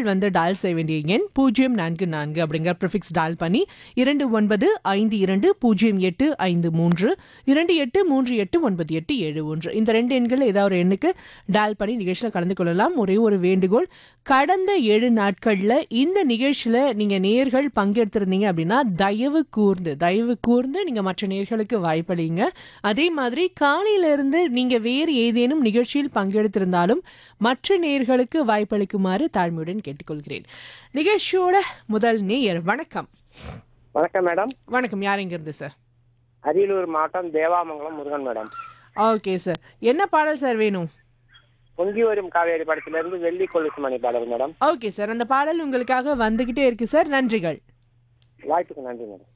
வந்து டயல் செய்ய வேண்டிய எண் பூஜ்ஜியம் நான்கு நான்கு அப்படிங்கிற ப்ரிஃபிக்ஸ் டயல் பண்ணி இரண்டு ஒன்பது ஐந்து இரண்டு பூஜ்ஜியம் எட்டு ஐந்து மூன்று இரண்டு எட்டு மூன்று எட்டு ஒன்பது எட்டு ஏழு ஒன்று இந்த ரெண்டு எண்கள் ஏதாவது ஒரு எண்ணுக்கு டயல் பண்ணி நிகழ்ச்சியில் கலந்து கொள்ளலாம் ஒரே ஒரு வேண்டுகோள் கடந்த ஏழு நாட்களில் இந்த நிகழ்ச்சியில் நீங்கள் நேர்கள் பங்கெடுத்திருந்தீங்க அப்படின்னா தயவு கூர்ந்து தயவு கூர்ந்து நீங்கள் மற்ற நேர்களுக்கு வாய்ப்பளிங்க அதே மாதிரி காலையிலிருந்து நீங்கள் வேறு ஏதேனும் நிகழ்ச்சியில் பங்கெடுத்திருந்தாலும் மற்ற நேர்களுக்கு வாய்ப்பளிக்குமாறு தாழ்மையுடன் கேட்டுக்கொள்கிறேன் நிகழ்ச்சியோட முதல் நேயர் வணக்கம் வணக்கம் மேடம் வணக்கம் யார் இருந்து சார் அரியலூர் மாவட்டம் Devamangalam Murugan madam okay sir என்ன பாடல் சார் வேணும் பொங்கி வரும் காவேரி படத்திலிருந்து வெள்ளி கொலுசு மணி பாடல் மேடம் ஓகே சார் அந்த பாடல் உங்களுக்காக வந்துகிட்டே இருக்கு சார் நன்றிகள் வாய்ப்புக்கு நன்றி மேடம்